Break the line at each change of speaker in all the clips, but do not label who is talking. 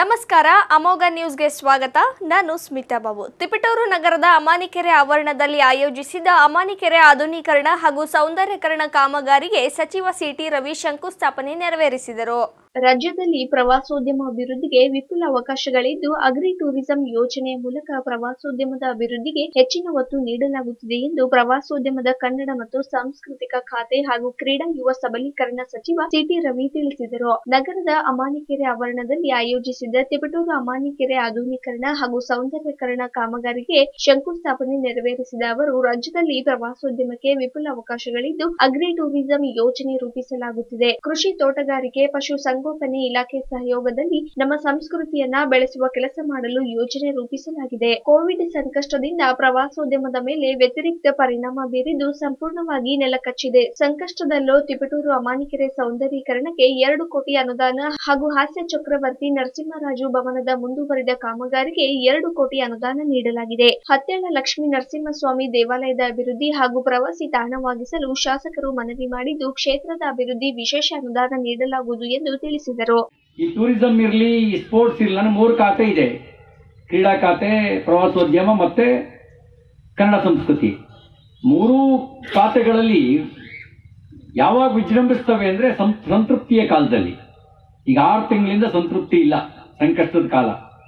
ನಮಸ್ಕಾರ ಅಮೋಘ ನ್ಯೂಸ್ಗೆ ಸ್ವಾಗತ ನಾನು ಸ್ಮಿತಾ ಬಾಬು ತಿಪಟೂರು ನಗರದ ಅಮಾನಿಕೆರೆ ಆವರಣದಲ್ಲಿ ಆಯೋಜಿಸಿದ ಅಮಾನಿಕೆರೆ ಆಧುನೀಕರಣ ಹಾಗೂ ಸೌಂದರ್ಯಕರಣ ಕಾಮಗಾರಿಗೆ ಸಚಿವ ಸಿಟಿ ರವಿ ಶಂಕುಸ್ಥಾಪನೆ ನೆರವೇರಿಸಿದರು ರಾಜ್ಯದಲ್ಲಿ ಪ್ರವಾಸೋದ್ಯಮ ಅಭಿವೃದ್ಧಿಗೆ ವಿಪುಲ ಅವಕಾಶಗಳಿದ್ದು ಅಗ್ರಿ ಟೂರಿಸಂ ಯೋಜನೆಯ ಮೂಲಕ ಪ್ರವಾಸೋದ್ಯಮದ ಅಭಿವೃದ್ಧಿಗೆ ಹೆಚ್ಚಿನ ಒತ್ತು ನೀಡಲಾಗುತ್ತಿದೆ ಎಂದು ಪ್ರವಾಸೋದ್ಯಮದ ಕನ್ನಡ ಮತ್ತು ಸಾಂಸ್ಕೃತಿಕ ಖಾತೆ ಹಾಗೂ ಕ್ರೀಡಾ ಯುವ ಸಬಲೀಕರಣ ಸಚಿವ ಸಿಟಿ ರವಿ ತಿಳಿಸಿದರು ನಗರದ ಅಮಾನಿಕೆರೆ ಆವರಣದಲ್ಲಿ ಆಯೋಜಿಸಿದ್ದ ತಿಪಟೂರು ಅಮಾನಿಕೆರೆ ಆಧುನೀಕರಣ ಹಾಗೂ ಸೌಂದರ್ಯಕರಣ ಕಾಮಗಾರಿಗೆ ಶಂಕುಸ್ಥಾಪನೆ ನೆರವೇರಿಸಿದ ಅವರು ರಾಜ್ಯದಲ್ಲಿ ಪ್ರವಾಸೋದ್ಯಮಕ್ಕೆ ವಿಪುಲ ಅವಕಾಶಗಳಿದ್ದು ಅಗ್ರಿ ಟೂರಿಸಂ ಯೋಜನೆ ರೂಪಿಸಲಾಗುತ್ತಿದೆ ಕೃಷಿ ತೋಟಗಾರಿಕೆ ಪಶು ಸಂಗೋಪನೆ ಇಲಾಖೆ ಸಹಯೋಗದಲ್ಲಿ ನಮ್ಮ ಸಂಸ್ಕೃತಿಯನ್ನ ಬೆಳೆಸುವ ಕೆಲಸ ಮಾಡಲು ಯೋಜನೆ ರೂಪಿಸಲಾಗಿದೆ ಕೋವಿಡ್ ಸಂಕಷ್ಟದಿಂದ ಪ್ರವಾಸೋದ್ಯಮದ ಮೇಲೆ ವ್ಯತಿರಿಕ್ತ ಪರಿಣಾಮ ಬೀರಿದ್ದು ಸಂಪೂರ್ಣವಾಗಿ ನೆಲಕಚ್ಚಿದೆ ಸಂಕಷ್ಟದಲ್ಲೂ ತಿಪಟೂರು ಅಮಾನಿಕೆರೆ ಸೌಂದರ್ಯೀಕರಣಕ್ಕೆ ಎರಡು ಕೋಟಿ ಅನುದಾನ ಹಾಗೂ ಹಾಸ್ಯ ಚಕ್ರವರ್ತಿ ನರಸಿಂಹರಾಜು ಭವನದ ಮುಂದುವರಿದ ಕಾಮಗಾರಿಗೆ ಎರಡು ಕೋಟಿ ಅನುದಾನ ನೀಡಲಾಗಿದೆ ಹತ್ಯಳ ಲಕ್ಷ್ಮೀ ನರಸಿಂಹಸ್ವಾಮಿ ದೇವಾಲಯದ ಅಭಿವೃದ್ಧಿ ಹಾಗೂ ಪ್ರವಾಸಿ ತಾಣವಾಗಿಸಲು ಶಾಸಕರು ಮನವಿ ಮಾಡಿದ್ದು ಕ್ಷೇತ್ರದ ಅಭಿವೃದ್ಧಿ ವಿಶೇಷ ಅನುದಾನ ನೀಡಲಾಗುವುದು ಎಂದು ತಿಳಿಸಿದರು
ಈ ಟೂರಿಸಂ ಇರಲಿ ಈ ಸ್ಪೋರ್ಟ್ಸ್ ಇರಲಿ ನನ್ನ ಮೂರು ಖಾತೆ ಇದೆ ಕ್ರೀಡಾ ಖಾತೆ ಪ್ರವಾಸೋದ್ಯಮ ಮತ್ತೆ ಕನ್ನಡ ಸಂಸ್ಕೃತಿ ಮೂರೂ ಖಾತೆಗಳಲ್ಲಿ ಯಾವಾಗ ವಿಜೃಂಭಿಸ್ತವೆ ಅಂದರೆ ಸಂ ಸಂತೃಪ್ತಿಯ ಕಾಲದಲ್ಲಿ ಈಗ ಆರು ತಿಂಗಳಿಂದ ಸಂತೃಪ್ತಿ ಇಲ್ಲ ಸಂಕಷ್ಟದ ಕಾಲ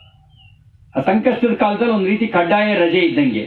ಆ ಸಂಕಷ್ಟದ ಕಾಲದಲ್ಲಿ ಒಂದು ರೀತಿ ಕಡ್ಡಾಯ ರಜೆ ಇದ್ದಂಗೆ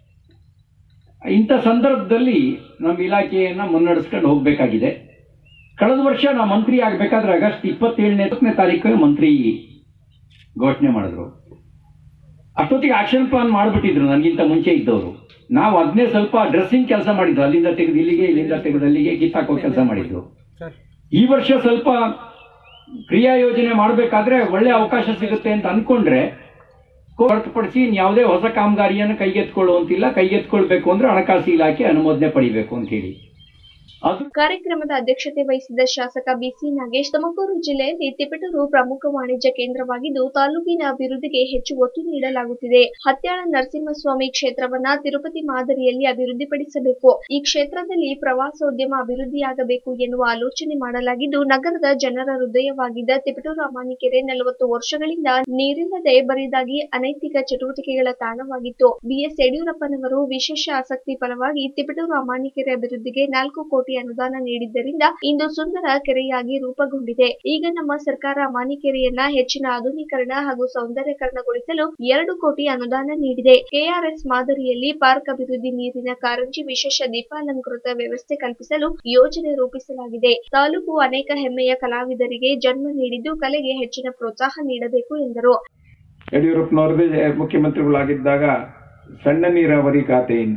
ಇಂಥ ಸಂದರ್ಭದಲ್ಲಿ ನಮ್ಮ ಇಲಾಖೆಯನ್ನು ಮುನ್ನಡೆಸ್ಕೊಂಡು ಹೋಗಬೇಕಾಗಿದೆ ಕಳೆದ ವರ್ಷ ನಾವು ಮಂತ್ರಿ ಆಗಬೇಕಾದ್ರೆ ಆಗಸ್ಟ್ ಇಪ್ಪತ್ತೇಳನೇ ತಾರೀಕು ಮಂತ್ರಿ ಘೋಷಣೆ ಮಾಡಿದ್ರು ಅಷ್ಟೊತ್ತಿಗೆ ಆಕ್ಷನ್ ಪ್ಲಾನ್ ಮಾಡಿಬಿಟ್ಟಿದ್ರು ನನಗಿಂತ ಮುಂಚೆ ಇದ್ದವರು ನಾವು ಅದನ್ನೇ ಸ್ವಲ್ಪ ಡ್ರೆಸ್ಸಿಂಗ್ ಕೆಲಸ ಮಾಡಿದ್ದು ಅಲ್ಲಿಂದ ತೆಗೆದು ಇಲ್ಲಿಗೆ ಇಲ್ಲಿಂದ ತೆಗೆದು ಅಲ್ಲಿಗೆ ಕಿತ್ತಾಕೋ ಕೆಲಸ ಮಾಡಿದ್ದು ಈ ವರ್ಷ ಸ್ವಲ್ಪ ಕ್ರಿಯಾ ಯೋಜನೆ ಮಾಡಬೇಕಾದ್ರೆ ಒಳ್ಳೆ ಅವಕಾಶ ಸಿಗುತ್ತೆ ಅಂತ ಅನ್ಕೊಂಡ್ರೆ ಹೊರತುಪಡಿಸಿ ಯಾವುದೇ ಹೊಸ ಕಾಮಗಾರಿಯನ್ನು ಕೈಗೆತ್ಕೊಳ್ಳುವಂತಿಲ್ಲ ಕೈಗೆತ್ಕೊಳ್ಬೇಕು ಅಂದ್ರೆ ಹಣಕಾಸು ಇಲಾಖೆ ಅನುಮೋದನೆ ಪಡಿಬೇಕು ಅಂತ ಹೇಳಿ ಅದು
ಕಾರ್ಯಕ್ರಮದ ಅಧ್ಯಕ್ಷತೆ ವಹಿಸಿದ್ದ ಶಾಸಕ ಬಿಸಿ ನಾಗೇಶ್ ತುಮಕೂರು ಜಿಲ್ಲೆಯಲ್ಲಿ ತಿಪಟೂರು ಪ್ರಮುಖ ವಾಣಿಜ್ಯ ಕೇಂದ್ರವಾಗಿದ್ದು ತಾಲೂಕಿನ ಅಭಿವೃದ್ಧಿಗೆ ಹೆಚ್ಚು ಒತ್ತು ನೀಡಲಾಗುತ್ತಿದೆ ಹತ್ಯಾಳ ನರಸಿಂಹಸ್ವಾಮಿ ಕ್ಷೇತ್ರವನ್ನ ತಿರುಪತಿ ಮಾದರಿಯಲ್ಲಿ ಅಭಿವೃದ್ಧಿಪಡಿಸಬೇಕು ಈ ಕ್ಷೇತ್ರದಲ್ಲಿ ಪ್ರವಾಸೋದ್ಯಮ ಅಭಿವೃದ್ಧಿಯಾಗಬೇಕು ಎನ್ನುವ ಆಲೋಚನೆ ಮಾಡಲಾಗಿದ್ದು ನಗರದ ಜನರ ಹೃದಯವಾಗಿದ್ದ ತಿಪಟೂರು ಅಮಾನಿಕೆರೆ ನಲವತ್ತು ವರ್ಷಗಳಿಂದ ನೀರಿಲ್ಲದೆ ಬರಿದಾಗಿ ಅನೈತಿಕ ಚಟುವಟಿಕೆಗಳ ತಾಣವಾಗಿತ್ತು ಬಿಎಸ್ ಯಡಿಯೂರಪ್ಪನವರು ವಿಶೇಷ ಆಸಕ್ತಿ ಫಲವಾಗಿ ತಿಪಟೂರು ಅಮಾನಿಕೆರೆ ಅಭಿವೃದ್ಧಿಗೆ ನಾಲ್ಕು ಕೋಟಿ ಅನುದಾನ ನೀಡಿದ್ದರಿಂದ ಇಂದು ಸುಂದರ ಕೆರೆಯಾಗಿ ರೂಪುಗೊಂಡಿದೆ ಈಗ ನಮ್ಮ ಸರ್ಕಾರ ಅಮಾನಿಕೆರೆಯನ್ನ ಹೆಚ್ಚಿನ ಆಧುನೀಕರಣ ಹಾಗೂ ಸೌಂದರ್ಯಕರಣಗೊಳಿಸಲು ಎರಡು ಕೋಟಿ ಅನುದಾನ ನೀಡಿದೆ ಕೆಆರ್ಎಸ್ ಮಾದರಿಯಲ್ಲಿ ಪಾರ್ಕ್ ಅಭಿವೃದ್ಧಿ ನೀರಿನ ಕಾರಂಜಿ ವಿಶೇಷ ದೀಪಾಲಂಕೃತ ವ್ಯವಸ್ಥೆ ಕಲ್ಪಿಸಲು ಯೋಜನೆ ರೂಪಿಸಲಾಗಿದೆ ತಾಲೂಕು ಅನೇಕ ಹೆಮ್ಮೆಯ ಕಲಾವಿದರಿಗೆ ಜನ್ಮ ನೀಡಿದ್ದು ಕಲೆಗೆ ಹೆಚ್ಚಿನ ಪ್ರೋತ್ಸಾಹ ನೀಡಬೇಕು ಎಂದರು
ಯಡಿಯೂರಪ್ಪನವರದೇ ಮುಖ್ಯಮಂತ್ರಿಗಳಾಗಿದ್ದಾಗ ಸಣ್ಣ ನೀರಾವರಿ ಖಾತೆಯಿಂದ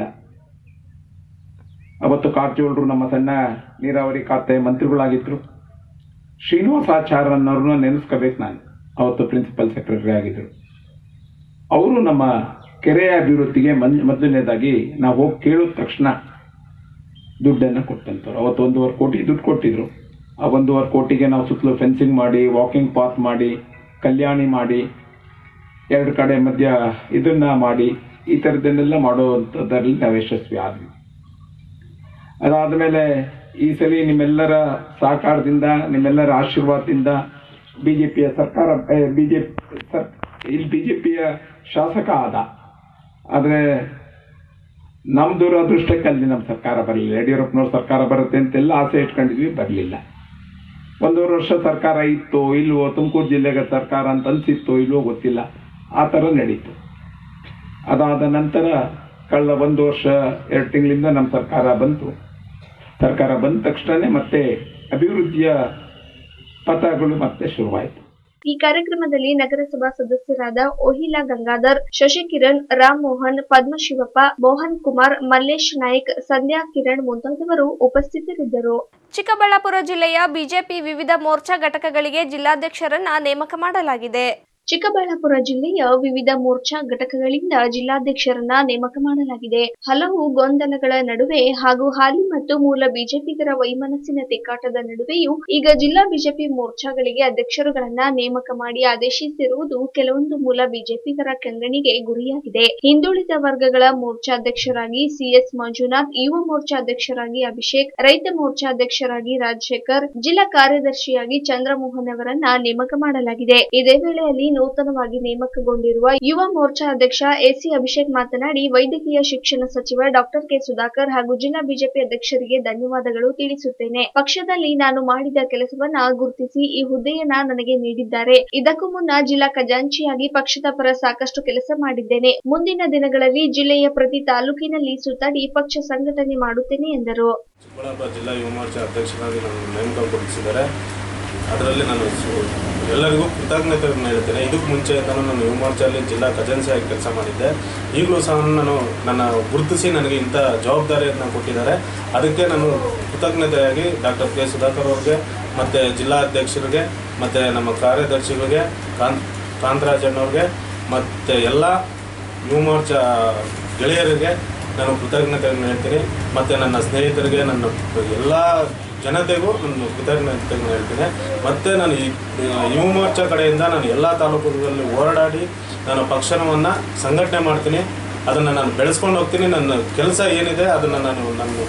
ಅವತ್ತು ಕಾರಜೋಳರು ನಮ್ಮ ಸಣ್ಣ ನೀರಾವರಿ ಖಾತೆ ಮಂತ್ರಿಗಳಾಗಿದ್ರು ಶ್ರೀನಿವಾಸಾಚಾರ್ಯನವ್ರನ್ನ ನೆನೆಸ್ಕೋಬೇಕು ನಾನು ಅವತ್ತು ಪ್ರಿನ್ಸಿಪಲ್ ಸೆಕ್ರೆಟರಿ ಆಗಿದ್ರು ಅವರು ನಮ್ಮ ಕೆರೆಯ ಅಭಿವೃದ್ಧಿಗೆ ಮನ್ ಮೊದಲನೇದಾಗಿ ನಾವು ಹೋಗಿ ಕೇಳಿದ ತಕ್ಷಣ ದುಡ್ಡನ್ನು ಕೊಟ್ಟಂತವ್ರು ಅವತ್ತು ಒಂದೂವರೆ ಕೋಟಿ ದುಡ್ಡು ಕೊಟ್ಟಿದ್ರು ಆ ಒಂದೂವರೆ ಕೋಟಿಗೆ ನಾವು ಸುತ್ತಲೂ ಫೆನ್ಸಿಂಗ್ ಮಾಡಿ ವಾಕಿಂಗ್ ಪಾತ್ ಮಾಡಿ ಕಲ್ಯಾಣಿ ಮಾಡಿ ಎರಡು ಕಡೆ ಮಧ್ಯ ಇದನ್ನ ಮಾಡಿ ಈ ಥರದನ್ನೆಲ್ಲ ಮಾಡುವಂಥದ್ರಲ್ಲಿ ನಾವು ಯಶಸ್ವಿ ಆದ್ವಿ ಅದಾದಮೇಲೆ ಈ ಸಲ ನಿಮ್ಮೆಲ್ಲರ ಸಹಕಾರದಿಂದ ನಿಮ್ಮೆಲ್ಲರ ಆಶೀರ್ವಾದದಿಂದ ಬಿ ಜೆ ಪಿಯ ಸರ್ಕಾರ ಬಿ ಜೆ ಸರ್ ಇಲ್ಲಿ ಬಿ ಜೆ ಪಿಯ ಶಾಸಕ ಆದ ಆದರೆ ನಮ್ಮ ದುರದೃಷ್ಟಕ್ಕೆ ಅಲ್ಲಿ ನಮ್ಮ ಸರ್ಕಾರ ಬರಲಿಲ್ಲ ಯಡಿಯೂರಪ್ಪನವ್ರ ಸರ್ಕಾರ ಬರುತ್ತೆ ಅಂತೆಲ್ಲ ಆಸೆ ಇಟ್ಕೊಂಡಿದ್ವಿ ಬರಲಿಲ್ಲ ಒಂದೂವರೆ ವರ್ಷ ಸರ್ಕಾರ ಇತ್ತು ಇಲ್ವೋ ತುಮಕೂರು ಜಿಲ್ಲೆಗೆ ಸರ್ಕಾರ ಅಂತ ಅನ್ಸಿತ್ತೋ ಇಲ್ವೋ ಗೊತ್ತಿಲ್ಲ ಆ ಥರ ನಡೀತು ಅದಾದ ನಂತರ ಕಳೆದ ಒಂದು ವರ್ಷ ಎರಡು ತಿಂಗಳಿಂದ ನಮ್ಮ ಸರ್ಕಾರ ಬಂತು ಸರ್ಕಾರ ಬಂದ ತಕ್ಷಣನೇ ಮತ್ತೆ ಅಭಿವೃದ್ಧಿಯ ಪಥಗಳು ಮತ್ತೆ ಶುರುವಾಯಿತು
ಈ ಕಾರ್ಯಕ್ರಮದಲ್ಲಿ ನಗರಸಭಾ ಸದಸ್ಯರಾದ ಓಹಿಲಾ ಗಂಗಾಧರ್ ಶಶಿಕಿರಣ್ ರಾಮ್ ಮೋಹನ್ ಪದ್ಮಶಿವಪ್ಪ ಮೋಹನ್ ಕುಮಾರ್ ಮಲ್ಲೇಶ್ ನಾಯ್ಕ್ ಸಂಧ್ಯಾ ಕಿರಣ್ ಮುಂತಾದವರು ಉಪಸ್ಥಿತರಿದ್ದರು ಚಿಕ್ಕಬಳ್ಳಾಪುರ ಜಿಲ್ಲೆಯ ಬಿಜೆಪಿ ವಿವಿಧ ಮೋರ್ಚಾ ಘಟಕಗಳಿಗೆ ಜಿಲ್ಲಾಧ್ಯಕ್ಷರನ್ನ ನೇಮಕ ಮಾಡಲಾಗಿದೆ ಚಿಕ್ಕಬಳ್ಳಾಪುರ ಜಿಲ್ಲೆಯ ವಿವಿಧ ಮೋರ್ಚಾ ಘಟಕಗಳಿಂದ ಜಿಲ್ಲಾಧ್ಯಕ್ಷರನ್ನ ನೇಮಕ ಮಾಡಲಾಗಿದೆ ಹಲವು ಗೊಂದಲಗಳ ನಡುವೆ ಹಾಗೂ ಹಾಲಿ ಮತ್ತು ಮೂಲ ಬಿಜೆಪಿಗರ ವೈಮನಸ್ಸಿನ ತಿಕ್ಕಾಟದ ನಡುವೆಯೂ ಈಗ ಜಿಲ್ಲಾ ಬಿಜೆಪಿ ಮೋರ್ಚಾಗಳಿಗೆ ಅಧ್ಯಕ್ಷರುಗಳನ್ನ ನೇಮಕ ಮಾಡಿ ಆದೇಶಿಸಿರುವುದು ಕೆಲವೊಂದು ಮೂಲ ಬಿಜೆಪಿಗರ ಕೆಂಗಣಿಗೆ ಗುರಿಯಾಗಿದೆ ಹಿಂದುಳಿದ ವರ್ಗಗಳ ಮೋರ್ಚಾಧ್ಯಕ್ಷರಾಗಿ ಸಿಎಸ್ ಮಂಜುನಾಥ್ ಯುವ ಮೋರ್ಚಾಧ್ಯಕ್ಷರಾಗಿ ಅಭಿಷೇಕ್ ರೈತ ಮೋರ್ಚಾಧ್ಯಕ್ಷರಾಗಿ ರಾಜಶೇಖರ್ ಜಿಲ್ಲಾ ಕಾರ್ಯದರ್ಶಿಯಾಗಿ ಚಂದ್ರಮೋಹನ್ ಅವರನ್ನ ನೇಮಕ ಮಾಡಲಾಗಿದೆ ಇದೇ ವೇಳೆಯಲ್ಲಿ ನೂತನವಾಗಿ ನೇಮಕಗೊಂಡಿರುವ ಯುವ ಮೋರ್ಚಾ ಅಧ್ಯಕ್ಷ ಎಸಿ ಅಭಿಷೇಕ್ ಮಾತನಾಡಿ ವೈದ್ಯಕೀಯ ಶಿಕ್ಷಣ ಸಚಿವ ಡಾಕ್ಟರ್ ಕೆ ಸುಧಾಕರ್ ಹಾಗೂ ಜಿಲ್ಲಾ ಬಿಜೆಪಿ ಅಧ್ಯಕ್ಷರಿಗೆ ಧನ್ಯವಾದಗಳು ತಿಳಿಸುತ್ತೇನೆ ಪಕ್ಷದಲ್ಲಿ ನಾನು ಮಾಡಿದ ಕೆಲಸವನ್ನ ಗುರುತಿಸಿ ಈ ಹುದ್ದೆಯನ್ನ ನನಗೆ ನೀಡಿದ್ದಾರೆ ಇದಕ್ಕೂ ಮುನ್ನ ಜಿಲ್ಲಾ ಖಜಾಂಚಿಯಾಗಿ ಪಕ್ಷದ ಪರ ಸಾಕಷ್ಟು ಕೆಲಸ ಮಾಡಿದ್ದೇನೆ ಮುಂದಿನ ದಿನಗಳಲ್ಲಿ ಜಿಲ್ಲೆಯ ಪ್ರತಿ ತಾಲೂಕಿನಲ್ಲಿ ಸುತ್ತಾಡಿ ಪಕ್ಷ ಸಂಘಟನೆ ಮಾಡುತ್ತೇನೆ ಎಂದರು
ಚಿಕ್ಕಬಳ್ಳಾಪುರ ಜಿಲ್ಲಾ ಯುವ ಮೋರ್ಚಾ ಅಧ್ಯಕ್ಷರಾಗಿ ನಾನು ನೇಮಕಗೊಳಿಸಿದ್ದಾರೆ ಅದರಲ್ಲಿ ನಾನು ಸು- ಎಲ್ಲರಿಗೂ ಕೃತಜ್ಞತೆಯನ್ನು ಹೇಳ್ತೇನೆ ಇದಕ್ಕೆ ಮುಂಚೆಯಿಂದಲೂ ನಾನು ಯುವ ಮೋರ್ಚಾದಲ್ಲಿ ಜಿಲ್ಲಾ ಖಜಾನ್ಸಿಯಾಗಿ ಕೆಲಸ ಮಾಡಿದ್ದೆ ಈಗಲೂ ಸಹ ನಾನು ನನ್ನ ಗುರುತಿಸಿ ನನಗೆ ಇಂಥ ಜವಾಬ್ದಾರಿಯನ್ನು ಕೊಟ್ಟಿದ್ದಾರೆ ಅದಕ್ಕೆ ನಾನು ಕೃತಜ್ಞತೆಯಾಗಿ ಡಾಕ್ಟರ್ ಕೆ ಸುಧಾಕರ್ ಅವ್ರಿಗೆ ಮತ್ತು ಜಿಲ್ಲಾಧ್ಯಕ್ಷರಿಗೆ ಮತ್ತು ನಮ್ಮ ಕಾರ್ಯದರ್ಶಿಗಳಿಗೆ ಕಾಂತ್ ಕಾಂತರಾಜಣ್ಣವ್ರಿಗೆ ಮತ್ತು ಎಲ್ಲ ಯುವ ಮೋರ್ಚಾ ಗೆಳೆಯರಿಗೆ ನಾನು ಕೃತಜ್ಞತೆಯನ್ನು ಹೇಳ್ತೀನಿ ಮತ್ತು ನನ್ನ ಸ್ನೇಹಿತರಿಗೆ ನನ್ನ ಎಲ್ಲ ಜನತೆಗೂ ನಾನು ಕೃತಜ್ಞತೆಯನ್ನು ಹೇಳ್ತೀನಿ ಮತ್ತು ನಾನು ಈ ಯುವ ಮೋರ್ಚಾ ಕಡೆಯಿಂದ ನಾನು ಎಲ್ಲ ತಾಲೂಕುಗಳಲ್ಲಿ ಓಡಾಡಿ ನಾನು ಪಕ್ಷವನ್ನು ಸಂಘಟನೆ ಮಾಡ್ತೀನಿ ಅದನ್ನು ನಾನು ಬೆಳೆಸ್ಕೊಂಡು ಹೋಗ್ತೀನಿ ನನ್ನ ಕೆಲಸ ಏನಿದೆ ಅದನ್ನು ನಾನು ನನ್ನ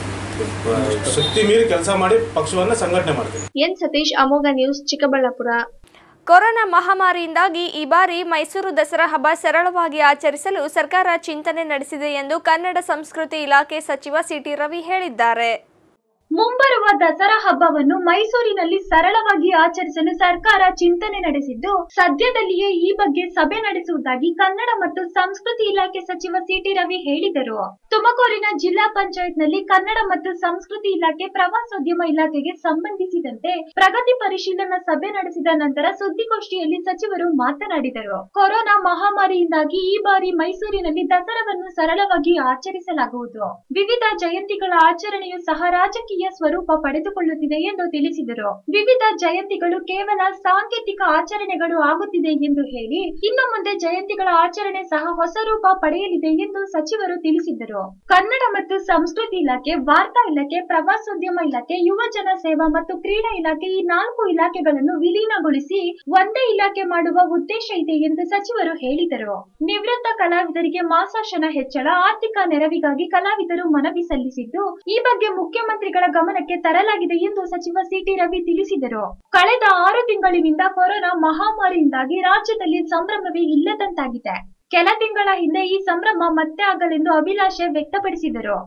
ಶಕ್ತಿ ಮೀರಿ ಕೆಲಸ ಮಾಡಿ ಪಕ್ಷವನ್ನು ಸಂಘಟನೆ ಮಾಡ್ತೀನಿ
ಎನ್ ಸತೀಶ್ ಅಮೋಘ ನ್ಯೂಸ್ ಚಿಕ್ಕಬಳ್ಳಾಪುರ ಕೊರೋನಾ ಮಹಾಮಾರಿಯಿಂದಾಗಿ ಈ ಬಾರಿ ಮೈಸೂರು ದಸರಾ ಹಬ್ಬ ಸರಳವಾಗಿ ಆಚರಿಸಲು ಸರ್ಕಾರ ಚಿಂತನೆ ನಡೆಸಿದೆ ಎಂದು ಕನ್ನಡ ಸಂಸ್ಕೃತಿ ಇಲಾಖೆ ಸಚಿವ ಸಿಟಿ ರವಿ ಹೇಳಿದ್ದಾರೆ
ಮುಂಬರುವ ದಸರಾ ಹಬ್ಬವನ್ನು ಮೈಸೂರಿನಲ್ಲಿ ಸರಳವಾಗಿ ಆಚರಿಸಲು ಸರ್ಕಾರ ಚಿಂತನೆ ನಡೆಸಿದ್ದು ಸದ್ಯದಲ್ಲಿಯೇ ಈ ಬಗ್ಗೆ ಸಭೆ ನಡೆಸುವುದಾಗಿ ಕನ್ನಡ ಮತ್ತು ಸಂಸ್ಕೃತಿ ಇಲಾಖೆ ಸಚಿವ ಸಿಟಿ ರವಿ ಹೇಳಿದರು ತುಮಕೂರಿನ ಜಿಲ್ಲಾ ಪಂಚಾಯತ್ನಲ್ಲಿ ಕನ್ನಡ ಮತ್ತು ಸಂಸ್ಕೃತಿ ಇಲಾಖೆ ಪ್ರವಾಸೋದ್ಯಮ ಇಲಾಖೆಗೆ ಸಂಬಂಧಿಸಿದಂತೆ ಪ್ರಗತಿ ಪರಿಶೀಲನಾ ಸಭೆ ನಡೆಸಿದ ನಂತರ ಸುದ್ದಿಗೋಷ್ಠಿಯಲ್ಲಿ ಸಚಿವರು ಮಾತನಾಡಿದರು ಕೊರೋನಾ ಮಹಾಮಾರಿಯಿಂದಾಗಿ ಈ ಬಾರಿ ಮೈಸೂರಿನಲ್ಲಿ ದಸರಾವನ್ನು ಸರಳವಾಗಿ ಆಚರಿಸಲಾಗುವುದು ವಿವಿಧ ಜಯಂತಿಗಳ ಆಚರಣೆಯು ಸಹ ರಾಜಕೀಯ ಸ್ವರೂಪ ಪಡೆದುಕೊಳ್ಳುತ್ತಿದೆ ಎಂದು ತಿಳಿಸಿದರು ವಿವಿಧ ಜಯಂತಿಗಳು ಕೇವಲ ಸಾಂಕೇತಿಕ ಆಚರಣೆಗಳು ಆಗುತ್ತಿದೆ ಎಂದು ಹೇಳಿ ಇನ್ನು ಮುಂದೆ ಜಯಂತಿಗಳ ಆಚರಣೆ ಸಹ ಹೊಸ ರೂಪ ಪಡೆಯಲಿದೆ ಎಂದು ಸಚಿವರು ತಿಳಿಸಿದರು ಕನ್ನಡ ಮತ್ತು ಸಂಸ್ಕೃತಿ ಇಲಾಖೆ ವಾರ್ತಾ ಇಲಾಖೆ ಪ್ರವಾಸೋದ್ಯಮ ಇಲಾಖೆ ಯುವಜನ ಸೇವಾ ಮತ್ತು ಕ್ರೀಡಾ ಇಲಾಖೆ ಈ ನಾಲ್ಕು ಇಲಾಖೆಗಳನ್ನು ವಿಲೀನಗೊಳಿಸಿ ಒಂದೇ ಇಲಾಖೆ ಮಾಡುವ ಉದ್ದೇಶ ಇದೆ ಎಂದು ಸಚಿವರು ಹೇಳಿದರು ನಿವೃತ್ತ ಕಲಾವಿದರಿಗೆ ಮಾಸಾಶನ ಹೆಚ್ಚಳ ಆರ್ಥಿಕ ನೆರವಿಗಾಗಿ ಕಲಾವಿದರು ಮನವಿ ಸಲ್ಲಿಸಿದ್ದು ಈ ಬಗ್ಗೆ ಮುಖ್ಯಮಂತ್ರಿಗಳ ಗಮನಕ್ಕೆ ತರಲಾಗಿದೆ ಎಂದು ಸಚಿವ ಸಿಟಿ ರವಿ ತಿಳಿಸಿದರು ಕಳೆದ ಆರು ತಿಂಗಳಿನಿಂದ ಕೊರೋನಾ ಮಹಾಮಾರಿಯಿಂದಾಗಿ ರಾಜ್ಯದಲ್ಲಿ ಸಂಭ್ರಮವೇ ಇಲ್ಲದಂತಾಗಿದೆ ಕೆಲ ತಿಂಗಳ ಹಿಂದೆ ಈ ಸಂಭ್ರಮ ಮತ್ತೆ ಆಗಲೆಂದು ಅಭಿಲಾಷೆ ವ್ಯಕ್ತಪಡಿಸಿದರು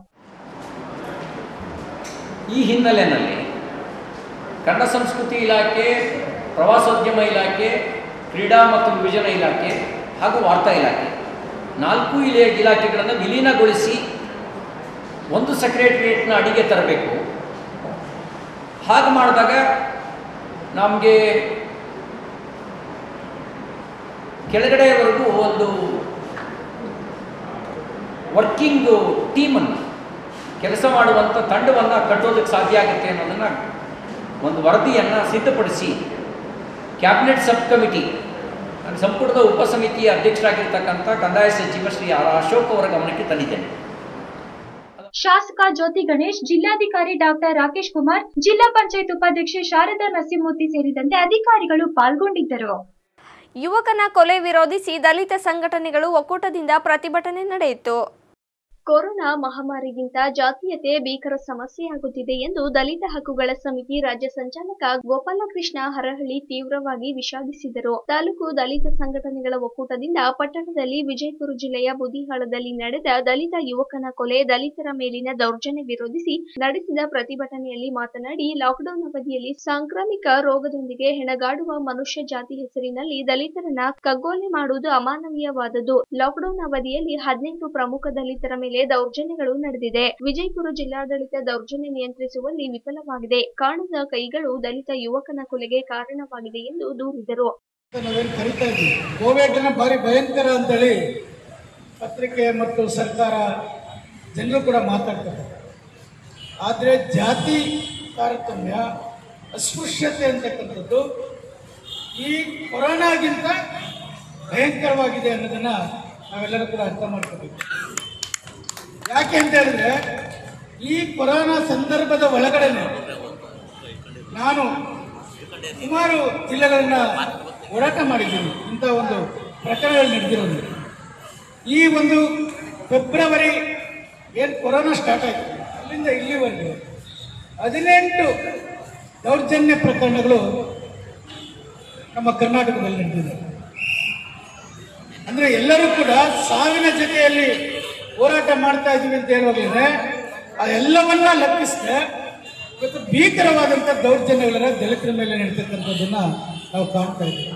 ಈ ಹಿನ್ನೆಲೆಯಲ್ಲಿ ಕನ್ನಡ ಸಂಸ್ಕೃತಿ ಇಲಾಖೆ ಪ್ರವಾಸೋದ್ಯಮ ಇಲಾಖೆ ಕ್ರೀಡಾ ಮತ್ತು ಯುವಜನ ಇಲಾಖೆ ಹಾಗೂ ವಾರ್ತಾ ಇಲಾಖೆ ನಾಲ್ಕು ಇಲೆ ಇಲಾಖೆಗಳನ್ನು ವಿಲೀನಗೊಳಿಸಿ ಒಂದು ಸೆಕ್ರೆಟರಿಯೇಟ್ನ ಅಡಿಗೆ ತರಬೇಕು ಹಾಗೆ ಮಾಡಿದಾಗ ನಮಗೆ ಕೆಳಗಡೆವರೆಗೂ ಒಂದು ವರ್ಕಿಂಗು ಟೀಮನ್ನು ಕೆಲಸ ಮಾಡುವಂಥ ತಂಡವನ್ನು ಕಟ್ಟೋದಕ್ಕೆ ಸಾಧ್ಯ ಆಗುತ್ತೆ ಅನ್ನೋದನ್ನು ಒಂದು ವರದಿಯನ್ನು ಸಿದ್ಧಪಡಿಸಿ ಕ್ಯಾಬಿನೆಟ್ ಸಬ್ ಕಮಿಟಿ ನಾನು ಸಂಪುಟದ ಉಪಸಮಿತಿಯ ಅಧ್ಯಕ್ಷರಾಗಿರ್ತಕ್ಕಂಥ ಕಂದಾಯ ಸಚಿವ ಶ್ರೀ ಆರ್ ಅಶೋಕ್ ಅವರ ಗಮನಕ್ಕೆ ತಂದಿದ್ದೇನೆ
ಶಾಸಕ ಜ್ಯೋತಿ ಗಣೇಶ್ ಜಿಲ್ಲಾಧಿಕಾರಿ ಡಾಕ್ಟರ್ ರಾಕೇಶ್ ಕುಮಾರ್ ಜಿಲ್ಲಾ ಪಂಚಾಯತ್ ಉಪಾಧ್ಯಕ್ಷೆ ಶಾರದಾ ನರಸಿಂಹಮೂರ್ತಿ ಸೇರಿದಂತೆ ಅಧಿಕಾರಿಗಳು ಪಾಲ್ಗೊಂಡಿದ್ದರು
ಯುವಕನ ಕೊಲೆ ವಿರೋಧಿಸಿ ದಲಿತ ಸಂಘಟನೆಗಳು ಒಕ್ಕೂಟದಿಂದ ಪ್ರತಿಭಟನೆ ನಡೆಯಿತು ಕೊರೋನಾ ಮಹಾಮಾರಿಗಿಂತ ಜಾತೀಯತೆ ಭೀಕರ ಸಮಸ್ಯೆಯಾಗುತ್ತಿದೆ ಎಂದು ದಲಿತ ಹಕ್ಕುಗಳ ಸಮಿತಿ ರಾಜ್ಯ ಸಂಚಾಲಕ ಗೋಪಾಲಕೃಷ್ಣ ಹರಹಳ್ಳಿ ತೀವ್ರವಾಗಿ ವಿಷಾದಿಸಿದರು ತಾಲೂಕು ದಲಿತ ಸಂಘಟನೆಗಳ ಒಕ್ಕೂಟದಿಂದ ಪಟ್ಟಣದಲ್ಲಿ ವಿಜಯಪುರ ಜಿಲ್ಲೆಯ ಬುದಿಹಾಳದಲ್ಲಿ ನಡೆದ ದಲಿತ ಯುವಕನ ಕೊಲೆ ದಲಿತರ ಮೇಲಿನ ದೌರ್ಜನ್ಯ ವಿರೋಧಿಸಿ ನಡೆಸಿದ ಪ್ರತಿಭಟನೆಯಲ್ಲಿ ಮಾತನಾಡಿ ಲಾಕ್ಡೌನ್ ಅವಧಿಯಲ್ಲಿ ಸಾಂಕ್ರಾಮಿಕ ರೋಗದೊಂದಿಗೆ ಹೆಣಗಾಡುವ ಮನುಷ್ಯ ಜಾತಿ ಹೆಸರಿನಲ್ಲಿ ದಲಿತರನ್ನ ಕಗ್ಗೊಲೆ ಮಾಡುವುದು ಅಮಾನವೀಯವಾದದ್ದು ಲಾಕ್ಡೌನ್ ಅವಧಿಯಲ್ಲಿ ಹದಿನೆಂಟು ಪ್ರಮುಖ ದಲಿತರ ಮೇಲೆ ದೌರ್ಜನ್ಯಗಳು ನಡೆದಿದೆ ವಿಜಯಪುರ ಜಿಲ್ಲಾಡಳಿತ ದೌರ್ಜನ್ಯ ನಿಯಂತ್ರಿಸುವಲ್ಲಿ ವಿಫಲವಾಗಿದೆ ಕಾಣದ ಕೈಗಳು ದಲಿತ ಯುವಕನ ಕೊಲೆಗೆ ಕಾರಣವಾಗಿದೆ ಎಂದು ದೂರಿದರು
ನಾವೇನು ಕರಿತಾ ಇದ್ದೀವಿ ಕೋವಿಡ್ನ ಭಾರಿ ಭಯಂಕರ ಅಂತೇಳಿ ಪತ್ರಿಕೆ ಮತ್ತು ಸರ್ಕಾರ ಜನರು ಕೂಡ ಮಾತಾಡ್ತಾರೆ ಆದರೆ ಜಾತಿ ತಾರತಮ್ಯ ಅಸ್ಪೃಶ್ಯತೆ ಅಂತಕ್ಕಂಥದ್ದು ಈ ಕೊರೋನಾಗಿಂತ ಭಯಂಕರವಾಗಿದೆ ಅನ್ನೋದನ್ನು ನಾವೆಲ್ಲರೂ ಕೂಡ ಅರ್ಥ ಮಾಡ್ಕೋಬೇಕು ಯಾಕೆ ಅಂತ ಹೇಳಿದ್ರೆ ಈ ಕೊರೋನಾ ಸಂದರ್ಭದ ಒಳಗಡೆನೆ ನಾನು ಸುಮಾರು ಜಿಲ್ಲೆಗಳನ್ನ ಹೋರಾಟ ಮಾಡಿದ್ದೀನಿ ಇಂಥ ಒಂದು ಪ್ರಕರಣಗಳು ನಡೆದಿರೋದು ಈ ಒಂದು ಫೆಬ್ರವರಿ ಏನು ಕೊರೋನಾ ಸ್ಟಾರ್ಟ್ ಆಯಿತು ಅಲ್ಲಿಂದ ಇಲ್ಲಿವರೆಗೂ ಹದಿನೆಂಟು ದೌರ್ಜನ್ಯ ಪ್ರಕರಣಗಳು ನಮ್ಮ ಕರ್ನಾಟಕದಲ್ಲಿ ನಡೆದಿದೆ ಅಂದ್ರೆ ಎಲ್ಲರೂ ಕೂಡ ಸಾವಿನ ಜೊತೆಯಲ್ಲಿ ಹೋರಾಟ ಮಾಡ್ತಾ ಇದೀವಿ ಅಂತ ಹೇಳುವಾಗಲೇ ಆ ಎಲ್ಲವನ್ನ ಲೆಕ್ಕಿಸದೆ ಇವತ್ತು ಭೀಕರವಾದಂಥ ದೌರ್ಜನ್ಯಗಳನ್ನ ದಲಿತರ ಮೇಲೆ ನಡೀತಕ್ಕಂಥದ್ದನ್ನ ನಾವು ಕಾಣ್ತಾ ಇದ್ದೀವಿ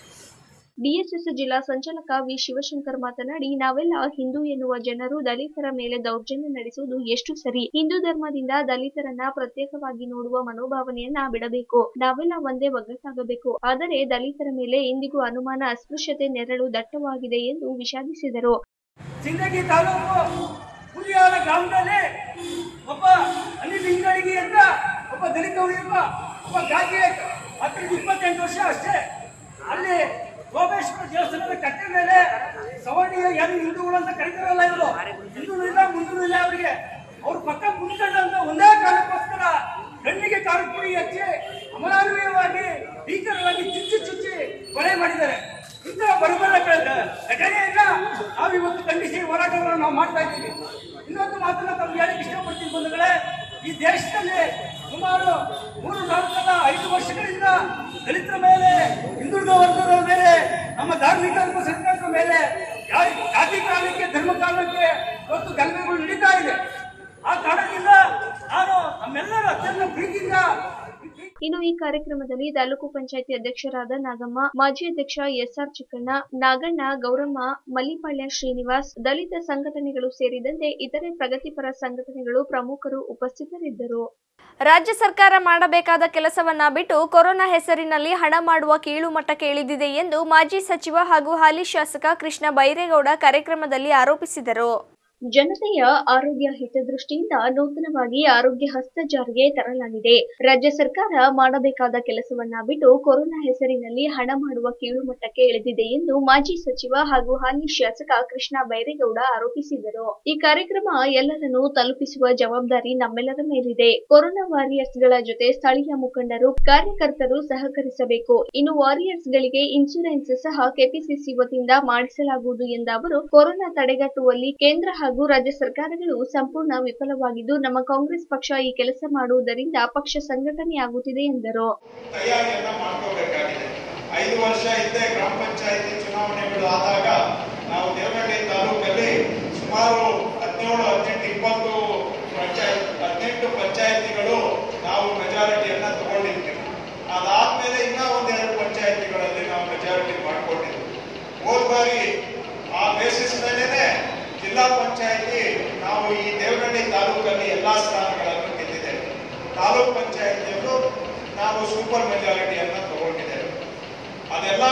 ಡಿಎಸ್ಎಸ್ ಜಿಲ್ಲಾ ಸಂಚಾಲಕ ವಿ ಶಿವಶಂಕರ್ ಮಾತನಾಡಿ ನಾವೆಲ್ಲ ಹಿಂದೂ ಎನ್ನುವ ಜನರು ದಲಿತರ ಮೇಲೆ ದೌರ್ಜನ್ಯ ನಡೆಸುವುದು ಎಷ್ಟು ಸರಿ ಹಿಂದೂ ಧರ್ಮದಿಂದ ದಲಿತರನ್ನ ಪ್ರತ್ಯೇಕವಾಗಿ ನೋಡುವ ಮನೋಭಾವನೆಯನ್ನ ಬಿಡಬೇಕು ನಾವೆಲ್ಲ ಒಂದೇ ಒಗ್ಗಟ್ಟಾಗಬೇಕು ಆದರೆ ದಲಿತರ ಮೇಲೆ ಇಂದಿಗೂ ಅನುಮಾನ ಅಸ್ಪೃಶ್ಯತೆ ನೆರಳು ದಟ್ಟವಾಗಿದೆ ಎಂದು ವಿಷಾದಿಸಿದರು
ಸಿಂದಗಿ ತಾಲೂಕು ಹುಲಿಯಾಳ ಗ್ರಾಮದಲ್ಲಿ ಒಬ್ಬ ಅಲ್ಲಿ ಲಿಂಗಳಿಗೆ ಅಂತ ಒಬ್ಬ ದಲಿತ ಹುಡುಗ ಒಬ್ಬ ಗಾದಿ ಹತ್ತರಿಂದ ಇಪ್ಪತ್ತೆಂಟು ವರ್ಷ ಅಷ್ಟೇ ಅಲ್ಲಿ ಸೋಮೇಶ್ವರ ದೇವಸ್ಥಾನದ ಕಟ್ಟೆ ಮೇಲೆ ಸವರ್ಣೀಯ ಏನು ಹಿಂದೂಗಳು ಅಂತ ಕರೀತಾರಲ್ಲ ಇವರು ಹಿಂದೂ ಇಲ್ಲ ಮುಂದೂ ಇಲ್ಲ ಅವರಿಗೆ ಅವ್ರ ಪಕ್ಕ ಮುಂದ್ಕೊಂಡಂತ ಒಂದೇ ಕಾರಣಕ್ಕೋಸ್ಕರ ಕಣ್ಣಿಗೆ ಕಾರುಪುಡಿ ಹಚ್ಚಿ ಅಮಾನವೀಯವಾಗಿ ಭೀಕರವಾಗಿ ಚುಚ್ಚಿ ಚುಚ್ಚಿ ಕೊಲೆ ಮಾಡಿದ್ದಾರೆ ಇಂತಹ ಬರಬರ ಘಟನೆಯನ್ನ ನಾವು ಇವತ್ತು ಖಂಡಿಸಿ ಹೋರಾಟಗಳನ್ನು ನಾವು ಮಾಡ್ತಾ ಇದ್ದೀವಿ ಇನ್ನೊಂದು ಮಾತನ್ನ ತಮ್ಗೆ ಹೇಳಕ್ಕೆ ಇಷ್ಟಪಡ್ತೀನಿ ಬಂಧುಗಳೇ ಈ ದೇಶದಲ್ಲಿ ಸುಮಾರು ಮೂರು ನಾಲ್ಕಲ್ಲ ಐದು ವರ್ಷಗಳಿಂದ ದಲಿತರ ಮೇಲೆ ಹಿಂದುಳಿದ ವರ್ಗದ ಮೇಲೆ ನಮ್ಮ ಧಾರ್ಮಿಕ ಅಲ್ಪಸಂಖ್ಯಾತರ ಮೇಲೆ ಯಾ- ಜಾತಿ ಕಾರಣಕ್ಕೆ ಧರ್ಮ ಕಾರಣಕ್ಕೆ ಇವತ್ತು ಗಲಭೆಗಳು ನಡೀತಾ ಇದೆ ಆ ಕಾರಣದಿಂದ ನಾನು ನಮ್ಮೆಲ್ಲರ ಅತ್ಯಂತ ಪ್ರೀತಿಯಿಂದ
ಇನ್ನು ಈ ಕಾರ್ಯಕ್ರಮದಲ್ಲಿ ತಾಲೂಕು ಪಂಚಾಯಿತಿ ಅಧ್ಯಕ್ಷರಾದ ನಾಗಮ್ಮ ಮಾಜಿ ಅಧ್ಯಕ್ಷ ಎಸ್ಆರ್ ಚಿಕ್ಕಣ್ಣ ನಾಗಣ್ಣ ಗೌರಮ್ಮ ಮಲ್ಲಿಪಾಳ್ಯ ಶ್ರೀನಿವಾಸ್ ದಲಿತ ಸಂಘಟನೆಗಳು ಸೇರಿದಂತೆ ಇತರೆ ಪ್ರಗತಿಪರ ಸಂಘಟನೆಗಳು ಪ್ರಮುಖರು ಉಪಸ್ಥಿತರಿದ್ದರು ರಾಜ್ಯ ಸರ್ಕಾರ ಮಾಡಬೇಕಾದ ಕೆಲಸವನ್ನ ಬಿಟ್ಟು ಕೊರೋನಾ ಹೆಸರಿನಲ್ಲಿ ಹಣ ಮಾಡುವ ಕೀಳು ಮಟ್ಟಕ್ಕೆ ಇಳಿದಿದೆ ಎಂದು ಮಾಜಿ ಸಚಿವ ಹಾಗೂ ಹಾಲಿ ಶಾಸಕ ಕೃಷ್ಣ ಬೈರೇಗೌಡ ಕಾರ್ಯಕ್ರಮದಲ್ಲಿ ಆರೋಪಿಸಿದರು ಜನತೆಯ ಆರೋಗ್ಯ ಹಿತದೃಷ್ಟಿಯಿಂದ ನೂತನವಾಗಿ ಆರೋಗ್ಯ ಹಸ್ತ ಜಾರಿಗೆ ತರಲಾಗಿದೆ ರಾಜ್ಯ ಸರ್ಕಾರ ಮಾಡಬೇಕಾದ ಕೆಲಸವನ್ನ ಬಿಟ್ಟು ಕೊರೋನಾ ಹೆಸರಿನಲ್ಲಿ ಹಣ ಮಾಡುವ ಕೀಳು ಮಟ್ಟಕ್ಕೆ ಇಳಿದಿದೆ ಎಂದು ಮಾಜಿ ಸಚಿವ ಹಾಗೂ ಹಾಲಿ ಶಾಸಕ ಕೃಷ್ಣ ಬೈರೇಗೌಡ ಆರೋಪಿಸಿದರು ಈ ಕಾರ್ಯಕ್ರಮ ಎಲ್ಲರನ್ನೂ ತಲುಪಿಸುವ ಜವಾಬ್ದಾರಿ ನಮ್ಮೆಲ್ಲರ ಮೇಲಿದೆ ಕೊರೋನಾ ವಾರಿಯರ್ಸ್ ಗಳ ಜೊತೆ ಸ್ಥಳೀಯ ಮುಖಂಡರು ಕಾರ್ಯಕರ್ತರು ಸಹಕರಿಸಬೇಕು ಇನ್ನು ವಾರಿಯರ್ಸ್ ಗಳಿಗೆ ಇನ್ಸೂರೆನ್ಸ್ ಸಹ ಕೆಪಿಸಿಸಿ ವತಿಯಿಂದ ಮಾಡಿಸಲಾಗುವುದು ಎಂದ ಅವರು ಕೊರೋನಾ ತಡೆಗಟ್ಟುವಲ್ಲಿ ಕೇಂದ್ರ ಹಾಗೂ ರಾಜ್ಯ ಸರ್ಕಾರಗಳು ಸಂಪೂರ್ಣ ವಿಫಲವಾಗಿದ್ದು ನಮ್ಮ ಕಾಂಗ್ರೆಸ್ ಪಕ್ಷ ಈ ಕೆಲಸ ಮಾಡುವುದರಿಂದ ಪಕ್ಷ ಸಂಘಟನೆಯಾಗುತ್ತಿದೆ ಎಂದರು
ತಯಾರಿಯನ್ನ ಮಾಡ್ಕೋಬೇಕಾಗಿದೆ ಐದು ವರ್ಷ ಹಿಂದೆ ಗ್ರಾಮ ಪಂಚಾಯತಿ ಚುನಾವಣೆಗಳು ಆದಾಗ ನಾವು ದೇವನಹಳ್ಳಿ ತಾಲೂಕಲ್ಲಿ ಸುಮಾರು ಹದಿನೇಳು ಹದಿನೆಂಟು ಇಪ್ಪತ್ತು ಪಂಚಾಯತ್ ಹದಿನೆಂಟು ಪಂಚಾಯತಿಗಳು ನಾವು ಮೆಜಾರಿಟಿಯನ್ನ ತಗೊಂಡಿರ್ತೀವಿ ಅದಾದ್ಮೇಲೆ ಇನ್ನ ಒಂದೆರಡು ಪಂಚಾಯತಿಗಳಲ್ಲಿ ನಾವು ಮೆಜಾರಿಟಿ ಮಾಡ್ಕೊಂಡಿದ್ವಿ ಹೋದ್ ಬಾರಿ ಆ ಬೇಸಿಸ್ ಮೇಲೆನೆ ಜಿಲ್ಲಾ ಪಂಚಾಯತಿ ನಾವು ಈ ದೇವನಹಳ್ಳಿ ತಾಲೂಕಲ್ಲಿ ಎಲ್ಲಾ ಸ್ಥಾನಗಳನ್ನು ಗೆದ್ದಿದ್ದೇವೆ ತಾಲೂಕ್ ಪಂಚಾಯತಿಯಲ್ಲೂ ನಾವು ಸೂಪರ್ ಮೆಜಾರಿಟಿಯನ್ನ ತಗೊಂಡಿದ್ದೇವೆ ಅದೆಲ್ಲ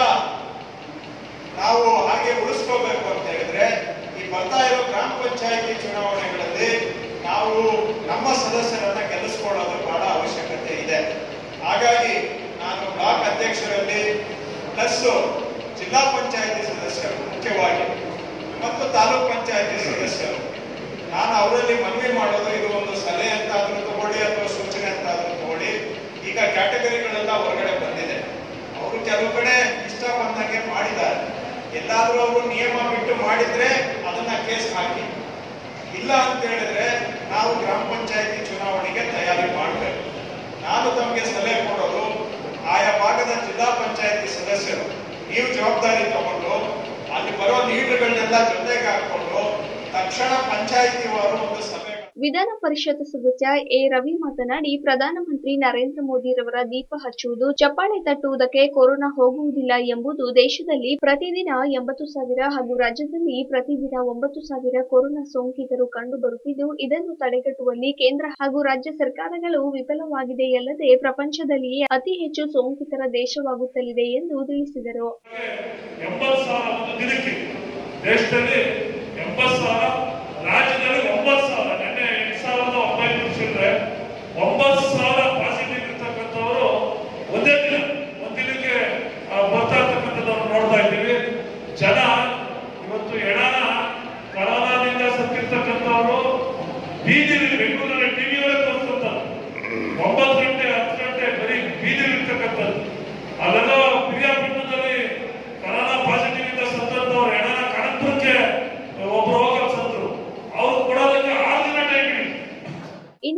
ನಾವು ಹಾಗೆ ಉಳಿಸ್ಕೋಬೇಕು ಅಂತ ಹೇಳಿದ್ರೆ ಈ ಬರ್ತಾ ಇರೋ ಗ್ರಾಮ ಪಂಚಾಯತಿ ಚುನಾವಣೆಗಳಲ್ಲಿ ನಾವು ನಮ್ಮ ಸದಸ್ಯರನ್ನ ಗೆಲ್ಲಿಸ್ಕೊಳ್ಳೋದು ಬಹಳ ಅವಶ್ಯಕತೆ ಇದೆ ಹಾಗಾಗಿ ನಾನು ಬ್ಲಾಕ್ ಅಧ್ಯಕ್ಷರಲ್ಲಿ ಪ್ಲಸ್ ಜಿಲ್ಲಾ ಪಂಚಾಯತಿ ಸದಸ್ಯರು ಮುಖ್ಯವಾಗಿ ಮತ್ತು ತಾಲೂಕ್ ಪಂಚಾಯತಿ ಸದಸ್ಯರು ನಾನು ಅವರಲ್ಲಿ ಮನವಿ ಮಾಡೋದು ಇದು ಒಂದು ಸಲಹೆ ಅಂತ ಆದ್ರೂ ತಗೊಳ್ಳಿ ಅಥವಾ ಸೂಚನೆ ಅಂತ ಆದ್ರೂ ತಗೊಳ್ಳಿ ಈಗ ಕ್ಯಾಟಗರಿಗಳೆಲ್ಲ ಹೊರಗಡೆ ಬಂದಿದೆ ಅವರು ಕೆಲವು ಕಡೆ ಇಷ್ಟ ಬಂದಂಗೆ ಮಾಡಿದ್ದಾರೆ ಎಲ್ಲಾದ್ರೂ ಅವರು ನಿಯಮ ಬಿಟ್ಟು ಮಾಡಿದ್ರೆ ಅದನ್ನ ಕೇಸ್ ಹಾಕಿ ಇಲ್ಲ ಅಂತ ಹೇಳಿದ್ರೆ ನಾವು ಗ್ರಾಮ ಪಂಚಾಯತಿ ಚುನಾವಣೆಗೆ ತಯಾರಿ ಮಾಡಬೇಕು ನಾನು ತಮಗೆ ಸಲಹೆ ಕೊಡೋದು ಆಯಾ ಭಾಗದ ಜಿಲ್ಲಾ ಪಂಚಾಯತಿ ಸದಸ್ಯರು ನೀವು ಜವಾಬ್ದಾರಿ ತಗೊಂಡು ಅಲ್ಲಿ ಬರೋ ಲೀಡರ್ಗಳನ್ನೆಲ್ಲ ಜೊತೆಗೆ ಹಾಕೊಂಡು ತಕ್ಷಣ ಪಂಚಾಯತಿವಾರು ಒಂದು ಸಭೆ
ವಿಧಾನ ಪರಿಷತ್ ಸದಸ್ಯ ಎ ರವಿ ಮಾತನಾಡಿ ಪ್ರಧಾನಮಂತ್ರಿ ನರೇಂದ್ರ ಮೋದಿರವರ ದೀಪ ಹಚ್ಚುವುದು ಚಪ್ಪಾಳೆ ತಟ್ಟುವುದಕ್ಕೆ ಕೊರೋನಾ ಹೋಗುವುದಿಲ್ಲ ಎಂಬುದು ದೇಶದಲ್ಲಿ ಪ್ರತಿದಿನ ಎಂಬತ್ತು ಸಾವಿರ ಹಾಗೂ ರಾಜ್ಯದಲ್ಲಿ ಪ್ರತಿದಿನ ಒಂಬತ್ತು ಸಾವಿರ ಕೊರೋನಾ ಸೋಂಕಿತರು ಕಂಡು ಬರುತ್ತಿದ್ದು ಇದನ್ನು ತಡೆಗಟ್ಟುವಲ್ಲಿ ಕೇಂದ್ರ ಹಾಗೂ ರಾಜ್ಯ ಸರ್ಕಾರಗಳು ವಿಫಲವಾಗಿದೆಯಲ್ಲದೆ ಪ್ರಪಂಚದಲ್ಲಿಯೇ ಅತಿ ಹೆಚ್ಚು ಸೋಂಕಿತರ ದೇಶವಾಗುತ್ತಲಿದೆ ಎಂದು ತಿಳಿಸಿದರು
ಎಂಬತ್ತು ಸಾವಿರ ಒಂದು ದಿನಕ್ಕೆ ದೇಶದಲ್ಲಿ ಎಂಬತ್ತು ಸಾವಿರ ರಾಜ್ಯದಲ್ಲಿ ಒಂಬತ್ತು ಸಾವಿರ ನಿನ್ನೆ ಎಂಟು ಸಾವಿರದ ಒಂಬೈನೂರು ಸಿಕ್ಕರೆ ಒಂಬತ್ತು ಸಾವಿರ ಪಾಸಿಟಿವ್ ಇರ್ತಕ್ಕಂಥವರು ಒಂದೇ ದಿನ ಒಂದ್ ದಿನಕ್ಕೆ ಆ, ಬರ್ತಾ ಇರ್ತಕ್ಕಂಥದ್ದನ್ನು ನೋಡ್ತಾ ಇದ್ದೀವಿ ಜನ ಇವತ್ತು ಎಣನ ಕರೋನಾದಿಂದ ಸತ್ತಿರ್ತಕ್ಕಂಥವರು ಬೀದಿಲಿ ಬೆಂಗಳೂರಲ್ಲಿ ಟಿವಿಯವರೇ ತೋರಿಸ್ತಾರೆ ಒಂಬತ್ತು ಗಂಟೆ ಹತ್ತು ಗಂಟೆ ಬರೀ ಬೀದಿಲಿ ಇರ್ತಕ್ಕಂಥದ್ದು ಅಲ್ಲೆಲ್ಲ ಪ್ರಿಯಾಪಟ್ಟಣದಲ್ಲಿ ಕರೋನಾ ಪಾಸಿಟಿವ್ ಇಂದ ಸತ್ತಂತವ್ರು ಹೆಣನ ಕನಕಪುರಕ್ಕೆ ಒಬ್ರು ಹೋಗಕ್ ಸತ್ರು ಅವ್ರು ಕೊಡೋದಕ್ಕೆ ಆರು ದಿನ ಟೈಮ್ ಹಿಡಿತು
ಇನ್ನು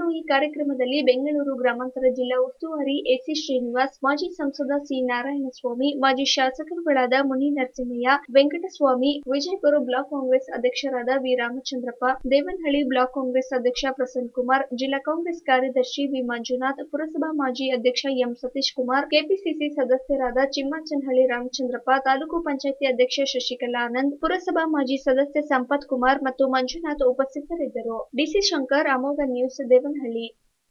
ಇನ್ನು ಈ ಕಾರ್ಯಕ್ರಮದಲ್ಲಿ ಬೆಂಗಳೂರು ಗ್ರಾಮಾಂತರ ಜಿಲ್ಲಾ ಉಸ್ತುವಾರಿ ಎಸಿ ಶ್ರೀನಿವಾಸ್ ಮಾಜಿ ಸಂಸದ ಸಿ ನಾರಾಯಣಸ್ವಾಮಿ ಮಾಜಿ ಶಾಸಕರುಗಳಾದ ಮುನಿ ನರಸಿಂಹಯ್ಯ ವೆಂಕಟಸ್ವಾಮಿ ವಿಜಯಪುರ ಬ್ಲಾಕ್ ಕಾಂಗ್ರೆಸ್ ಅಧ್ಯಕ್ಷರಾದ ವಿ ರಾಮಚಂದ್ರಪ್ಪ ದೇವನಹಳ್ಳಿ ಬ್ಲಾಕ್ ಕಾಂಗ್ರೆಸ್ ಅಧ್ಯಕ್ಷ ಪ್ರಸನ್ನ ಕುಮಾರ್ ಜಿಲ್ಲಾ ಕಾಂಗ್ರೆಸ್ ಕಾರ್ಯದರ್ಶಿ ವಿ ಮಂಜುನಾಥ್ ಪುರಸಭಾ ಮಾಜಿ ಅಧ್ಯಕ್ಷ ಎಂ ಸತೀಶ್ ಕುಮಾರ್ ಕೆಪಿಸಿಸಿ ಸದಸ್ಯರಾದ ಚಿಮ್ಮಚನಹಳ್ಳಿ ರಾಮಚಂದ್ರಪ್ಪ ತಾಲೂಕು ಪಂಚಾಯಿತಿ ಅಧ್ಯಕ್ಷ ಶಶಿಕಲಾ ಆನಂದ್ ಪುರಸಭಾ ಮಾಜಿ ಸದಸ್ಯ ಸಂಪತ್ ಕುಮಾರ್ ಮತ್ತು ಮಂಜುನಾಥ್ ಉಪಸ್ಥಿತರಿದ್ದರು ಡಿಸಿ ಶಂಕರ್ ಅಮೋಘ ನ್ಯೂಸ್ ದೇವನಹಳ್ಳಿ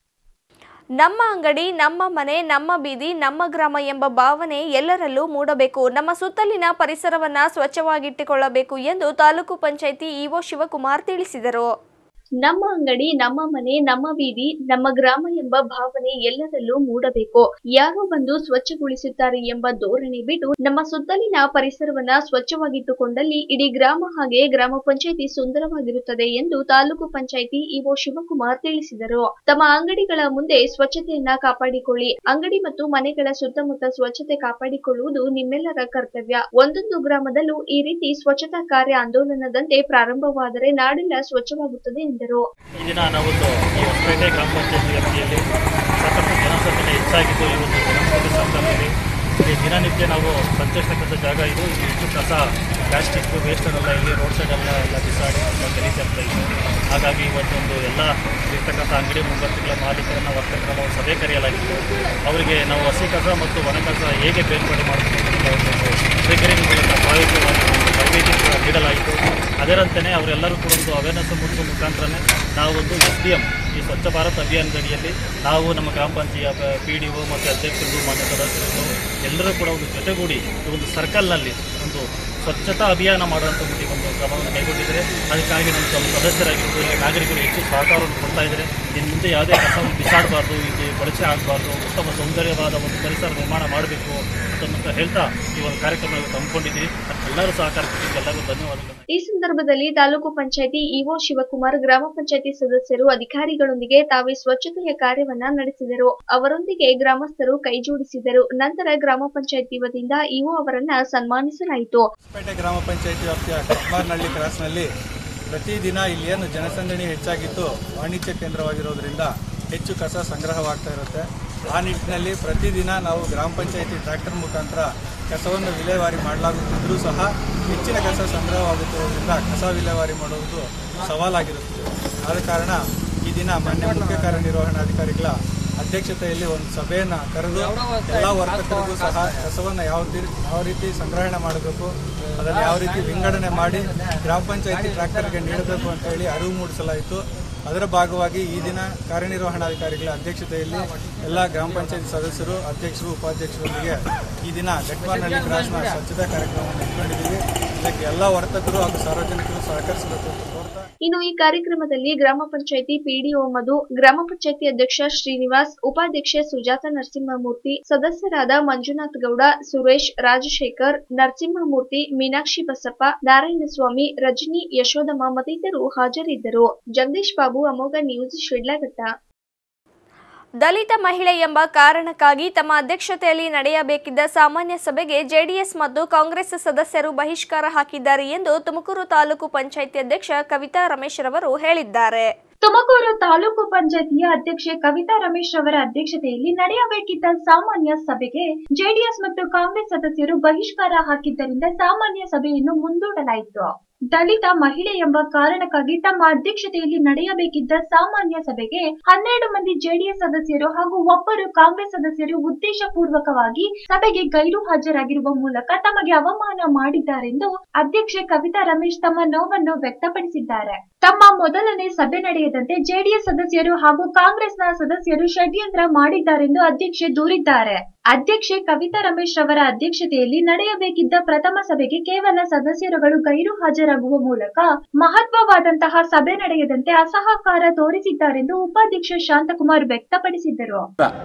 ನಮ್ಮ ಅಂಗಡಿ ನಮ್ಮ ಮನೆ ನಮ್ಮ ಬೀದಿ ನಮ್ಮ ಗ್ರಾಮ ಎಂಬ ಭಾವನೆ ಎಲ್ಲರಲ್ಲೂ ಮೂಡಬೇಕು ನಮ್ಮ ಸುತ್ತಲಿನ ಪರಿಸರವನ್ನ ಸ್ವಚ್ಛವಾಗಿಟ್ಟುಕೊಳ್ಳಬೇಕು ಎಂದು ತಾಲೂಕು ಪಂಚಾಯಿತಿ ಇಒ ಶಿವಕುಮಾರ್ ತಿಳಿಸಿದರು ನಮ್ಮ ಅಂಗಡಿ ನಮ್ಮ ಮನೆ ನಮ್ಮ ಬೀದಿ ನಮ್ಮ ಗ್ರಾಮ ಎಂಬ ಭಾವನೆ ಎಲ್ಲರಲ್ಲೂ ಮೂಡಬೇಕು ಯಾರೋ ಬಂದು ಸ್ವಚ್ಛಗೊಳಿಸುತ್ತಾರೆ ಎಂಬ ಧೋರಣೆ ಬಿಟ್ಟು ನಮ್ಮ ಸುತ್ತಲಿನ ಪರಿಸರವನ್ನ ಸ್ವಚ್ಛವಾಗಿಟ್ಟುಕೊಂಡಲ್ಲಿ ಇಡೀ ಗ್ರಾಮ ಹಾಗೆ ಗ್ರಾಮ ಪಂಚಾಯಿತಿ ಸುಂದರವಾಗಿರುತ್ತದೆ ಎಂದು ತಾಲೂಕು ಪಂಚಾಯಿತಿ ಇಒ ಶಿವಕುಮಾರ್ ತಿಳಿಸಿದರು ತಮ್ಮ ಅಂಗಡಿಗಳ ಮುಂದೆ ಸ್ವಚ್ಛತೆಯನ್ನ ಕಾಪಾಡಿಕೊಳ್ಳಿ ಅಂಗಡಿ ಮತ್ತು ಮನೆಗಳ ಸುತ್ತಮುತ್ತ ಸ್ವಚ್ಛತೆ ಕಾಪಾಡಿಕೊಳ್ಳುವುದು ನಿಮ್ಮೆಲ್ಲರ ಕರ್ತವ್ಯ ಒಂದೊಂದು ಗ್ರಾಮದಲ್ಲೂ ಈ ರೀತಿ ಸ್ವಚ್ಛತಾ ಕಾರ್ಯ ಆಂದೋಲನದಂತೆ ಪ್ರಾರಂಭವಾದರೆ ನಾಡೆಲ್ಲ ಸ್ವಚ್ಛವಾಗುತ್ತದೆ ಎಂದರು
ಈ ದಿನ ನಾವೊಂದು ಈ ಹೊಸಪೇಟೆ ಗ್ರಾಮ ಪಂಚಾಯತ್ ವ್ಯಾಪ್ತಿಯಲ್ಲಿ ಸಾಕಷ್ಟು ಜನಸಂಖ್ಯೆ ಹೆಚ್ಚಾಗಿದ್ದು ಈ ಒಂದು ಜನಸಂಖ್ಯೆ ಸಂದರ್ಭದಲ್ಲಿ ಇಲ್ಲಿ ದಿನನಿತ್ಯ ನಾವು ಸಂಚರಿಸ್ತಕ್ಕಂಥ ಜಾಗ ಇದು ಇಲ್ಲಿ ಹೆಚ್ಚು ಕಸ ಪ್ಲಾಸ್ಟಿಕ್ ವೇಸ್ಟನ್ನೆಲ್ಲ ಇಲ್ಲಿ ರೋಡ್ ಸೈಡೆಲ್ಲ ಎಲ್ಲ ಬಿಸಾಡಿ ತುಂಬ ಗಲೀಜು ಆಗ್ತಾ ಇದೆ ಹಾಗಾಗಿ ಇವತ್ತೊಂದು ಎಲ್ಲ ಇರ್ತಕ್ಕಂಥ ಅಂಗಡಿ ಮುಂಗಟ್ಟುಗಳ ಮಾಲೀಕರನ್ನ ವರ್ತಕರನ್ನ ಒಂದು ಸಭೆ ಕರೆಯಲಾಗಿತ್ತು ಅವರಿಗೆ ನಾವು ಹಸಿ ಕಸ ಮತ್ತು ಒಣ ಕಸ ಹೇಗೆ ಬೇರ್ಪಡೆ ಮಾಡಬೇಕು ಅಂತ ಒಂದು ಟ್ರಿಗರಿಂಗ್ ಮೂಲಕ ಪ್ರಾಯೋಗಿಕವಾಗಿ ಒಂದು ತರಬೇತಿ ಕೂಡ ನೀಡಲಾಯಿತು ಅದರಂತೆಯೇ ಅವರೆಲ್ಲರೂ ಕೂಡ ಒಂದು ಅವೇರ್ನೆಸ್ ಮೂಡಿಸುವ ಮುಖಾಂತರನೇ ನಾವೊಂದು ಎಸ್ ಡಿ ಎಮ್ ಈ ಸ್ವಚ್ಛ ಭಾರತ್ ಅಭಿಯಾನದಡಿಯಲ್ಲಿ ನಾವು ನಮ್ಮ ಗ್ರಾಮ ಪಂಚಾಯತ್ ಪಿ ಡಿ ಒ ಮತ್ತು ಅಧ್ಯಕ್ಷರು ಮಾನ್ಯ ಸದಸ್ಯರು ಎಲ್ಲರೂ ಕೂಡ ಒಂದು ಜೊತೆಗೂಡಿ ಈ ಒಂದು ಸರ್ಕಲ್ನಲ್ಲಿ ಒಂದು ಸ್ವಚ್ಛತಾ ಅಭಿಯಾನ ಮಾಡುವಂಥ ಒಂದು ಒಂದು ಕ್ರಮವನ್ನು ಕೈಗೊಂಡಿದ್ದಾರೆ ಅದಕ್ಕಾಗಿ ನಮ್ಮ ತಮ್ಮ ಸದಸ್ಯರಾಗಿರ್ಬೋದು ಇಲ್ಲಿ ನಾಗರಿಕರು ಹೆಚ್ಚು ಸಹಕಾರವನ್ನು ಕೊಡ್ತಾ ಇದ್ದಾರೆ ಇನ್ನು ಮುಂದೆ ಯಾವುದೇ ಕಸವನ್ನು ಬಿಸಾಡಬಾರ್ದು ಇಲ್ಲಿ ಬಳಕೆ ಆಗಬಾರ್ದು ಉತ್ತಮ ಸೌಂದರ್ಯವಾದ ಒಂದು ಪರಿಸರ ನಿರ್ಮಾಣ ಮಾಡಬೇಕು ಅಂತ ಹೇಳ್ತಾ ಈ ಒಂದು ಕಾರ್ಯಕ್ರಮವನ್ನು ಹಮ್ಮಿಕೊಂಡಿದ್ದೀರಿ ಎಲ್ಲರೂ ಸಹಕಾರ ಕೊಟ್ಟಿದ್ದು ಎಲ್ಲರಿಗೂ ಧನ್ಯವಾದಗಳು
ಈ ಸಂದರ್ಭದಲ್ಲಿ ತಾಲೂಕು ಪಂಚಾಯಿತಿ ಇಒ ಶಿವಕುಮಾರ್ ಗ್ರಾಮ ಪಂಚಾಯಿತಿ ಸದಸ್ಯರು ಅಧಿಕಾರಿಗಳೊಂದಿಗೆ ತಾವೇ ಸ್ವಚ್ಛತೆಯ ಕಾರ್ಯವನ್ನ ನಡೆಸಿದರು ಅವರೊಂದಿಗೆ ಗ್ರಾಮಸ್ಥರು ಕೈಜೋಡಿಸಿದರು ನಂತರ ಗ್ರಾಮ ಪಂಚಾಯಿತಿ ವತಿಯಿಂದ ಇಒ ಅವರನ್ನ ಸನ್ಮಾನಿಸಲಾಯಿತು
ಹೊಸಪೇಟೆ ಗ್ರಾಮ ಪಂಚಾಯಿತಿ ವ್ಯಾಪ್ತಿಯ ಕಸ್ಮಾರ್ನಹಳ್ಳಿ ಕ್ರಾಸ್ನಲ್ಲಿ ಪ್ರತಿದಿನ ಇಲ್ಲಿ ಏನು ಜನಸಂದಣಿ ಹೆಚ್ಚಾಗಿದ್ದು ವಾಣಿಜ್ಯ ಕೇಂದ್ರವಾಗಿರೋದ್ರಿಂದ ಹೆಚ್ಚು ಕಸ ಸಂಗ್ರಹವಾಗ್ತಾ ಇರುತ್ತೆ ಆ ನಿಟ್ಟಿನಲ್ಲಿ ಪ್ರತಿದಿನ ನಾವು ಗ್ರಾಮ ಪಂಚಾಯಿತಿ ಟ್ರ್ಯಾಕ್ಟರ್ ಮುಖಾಂತರ ಕಸವನ್ನು ವಿಲೇವಾರಿ ಮಾಡಲಾಗುತ್ತಿದ್ದರೂ ಸಹ ಹೆಚ್ಚಿನ ಕಸ ಸಂಗ್ರಹವಾಗುತ್ತಿರೋದ್ರಿಂದ ಕಸ ವಿಲೇವಾರಿ ಮಾಡುವುದು ಸವಾಲಾಗಿರುತ್ತದೆ ಆದ ಕಾರಣ ಈ ದಿನ ಮಾನ್ಯ ಮುಖ್ಯ ಕಾರ್ಯನಿರ್ವಹಣಾಧಿಕಾರಿಗಳ ಅಧ್ಯಕ್ಷತೆಯಲ್ಲಿ ಒಂದು ಸಭೆಯನ್ನು ಕರೆದು ಎಲ್ಲ ವರ್ತಕರಿಗೂ ಸಹ ಕಸವನ್ನು ಯಾವ ತಿ- ಯಾವ ರೀತಿ ಸಂಗ್ರಹಣೆ ಮಾಡಬೇಕು ಅದನ್ನು ಯಾವ ರೀತಿ ವಿಂಗಡಣೆ ಮಾಡಿ ಗ್ರಾಮ ಪಂಚಾಯತಿ ಟ್ರ್ಯಾಕ್ಟರ್ಗೆ ನೀಡಬೇಕು ಅಂತ ಹೇಳಿ ಅರಿವು ಮೂಡಿಸಲಾಯಿತು ಅದರ ಭಾಗವಾಗಿ ಈ ದಿನ ಕಾರ್ಯನಿರ್ವಹಣಾಧಿಕಾರಿಗಳ ಅಧ್ಯಕ್ಷತೆಯಲ್ಲಿ ಎಲ್ಲ ಗ್ರಾಮ ಪಂಚಾಯತ್ ಸದಸ್ಯರು ಅಧ್ಯಕ್ಷರು ಉಪಾಧ್ಯಕ್ಷರೊಂದಿಗೆ ಈ ದಿನ ಗಟ್ವಾನಹಳ್ಳಿ ಕ್ರಾಸ್ನ ಸ್ವಚ್ಛತಾ ಕಾರ್ಯಕ್ರಮವನ್ನು ಇಟ್ಕೊಂಡಿದ್ದೀವಿ ಇದಕ್ಕೆ ಎಲ್ಲ ವರ್ತಕರು ಹಾಗೂ ಸಾರ್ವಜನಿಕರು ಸಹಕರಿಸಬೇಕು ಅಂತ ಕೋರ್ತಾ
ಇನ್ನು ಈ ಕಾರ್ಯಕ್ರಮದಲ್ಲಿ ಗ್ರಾಮ ಪಂಚಾಯಿತಿ ಪಿಡಿಒ ಮಧು ಗ್ರಾಮ ಪಂಚಾಯಿತಿ ಅಧ್ಯಕ್ಷ ಶ್ರೀನಿವಾಸ್ ಉಪಾಧ್ಯಕ್ಷೆ ಸುಜಾತ ನರಸಿಂಹಮೂರ್ತಿ ಸದಸ್ಯರಾದ ಮಂಜುನಾಥ್ ಗೌಡ ಸುರೇಶ್ ರಾಜಶೇಖರ್ ನರಸಿಂಹಮೂರ್ತಿ ಮೀನಾಕ್ಷಿ ಬಸಪ್ಪ ನಾರಾಯಣಸ್ವಾಮಿ ರಜನಿ ಯಶೋದಮ್ಮ ಮತ್ತಿತರರು ಹಾಜರಿದ್ದರು ಜಗದೀಶ್ ಬಾಬು ಅಮೋಘ ನ್ಯೂಸ್ ಶಿಡ್ಲಘಟ್ಟ ದಲಿತ ಮಹಿಳೆ ಎಂಬ ಕಾರಣಕ್ಕಾಗಿ ತಮ್ಮ ಅಧ್ಯಕ್ಷತೆಯಲ್ಲಿ ನಡೆಯಬೇಕಿದ್ದ ಸಾಮಾನ್ಯ ಸಭೆಗೆ ಜೆಡಿಎಸ್ ಮತ್ತು ಕಾಂಗ್ರೆಸ್ ಸದಸ್ಯರು ಬಹಿಷ್ಕಾರ ಹಾಕಿದ್ದಾರೆ ಎಂದು ತುಮಕೂರು ತಾಲೂಕು ಪಂಚಾಯಿತಿ ಅಧ್ಯಕ್ಷ ಕವಿತಾ ರಮೇಶ್ ರವರು ಹೇಳಿದ್ದಾರೆ
ತುಮಕೂರು ತಾಲೂಕು ಪಂಚಾಯತಿಯ ಅಧ್ಯಕ್ಷೆ ಕವಿತಾ ರಮೇಶ್ ರವರ ಅಧ್ಯಕ್ಷತೆಯಲ್ಲಿ ನಡೆಯಬೇಕಿದ್ದ ಸಾಮಾನ್ಯ ಸಭೆಗೆ ಜೆಡಿಎಸ್ ಮತ್ತು ಕಾಂಗ್ರೆಸ್ ಸದಸ್ಯರು ಬಹಿಷ್ಕಾರ ಹಾಕಿದ್ದರಿಂದ ಸಾಮಾನ್ಯ ಸಭೆಯನ್ನು ಮುಂದೂಡಲಾಯಿತು ದಲಿತ ಮಹಿಳೆ ಎಂಬ ಕಾರಣಕ್ಕಾಗಿ ತಮ್ಮ ಅಧ್ಯಕ್ಷತೆಯಲ್ಲಿ ನಡೆಯಬೇಕಿದ್ದ ಸಾಮಾನ್ಯ ಸಭೆಗೆ ಹನ್ನೆರಡು ಮಂದಿ ಜೆಡಿಎಸ್ ಸದಸ್ಯರು ಹಾಗೂ ಒಬ್ಬರು ಕಾಂಗ್ರೆಸ್ ಸದಸ್ಯರು ಉದ್ದೇಶಪೂರ್ವಕವಾಗಿ ಸಭೆಗೆ ಗೈರು ಹಾಜರಾಗಿರುವ ಮೂಲಕ ತಮಗೆ ಅವಮಾನ ಮಾಡಿದ್ದಾರೆಂದು ಅಧ್ಯಕ್ಷೆ ಕವಿತಾ ರಮೇಶ್ ತಮ್ಮ ನೋವನ್ನು ವ್ಯಕ್ತಪಡಿಸಿದ್ದಾರೆ ತಮ್ಮ ಮೊದಲನೇ ಸಭೆ ನಡೆಯದಂತೆ ಜೆಡಿಎಸ್ ಸದಸ್ಯರು ಹಾಗೂ ಕಾಂಗ್ರೆಸ್ನ ಸದಸ್ಯರು ಷಡ್ಯಂತ್ರ ಮಾಡಿದ್ದಾರೆಂದು ಅಧ್ಯಕ್ಷೆ ದೂರಿದ್ದಾರೆ ಅಧ್ಯಕ್ಷೆ ಕವಿತಾ ರಮೇಶ್ ರವರ ಅಧ್ಯಕ್ಷತೆಯಲ್ಲಿ ನಡೆಯಬೇಕಿದ್ದ ಪ್ರಥಮ ಸಭೆಗೆ ಕೇವಲ ಸದಸ್ಯರುಗಳು ಗೈರು ಹಾಜರಾಗುವ ಮೂಲಕ ಮಹತ್ವವಾದಂತಹ ಸಭೆ ನಡೆಯದಂತೆ ಅಸಹಕಾರ ತೋರಿಸಿದ್ದಾರೆಂದು ಉಪಾಧ್ಯಕ್ಷ ಶಾಂತಕುಮಾರ್ ವ್ಯಕ್ತಪಡಿಸಿದ್ದರು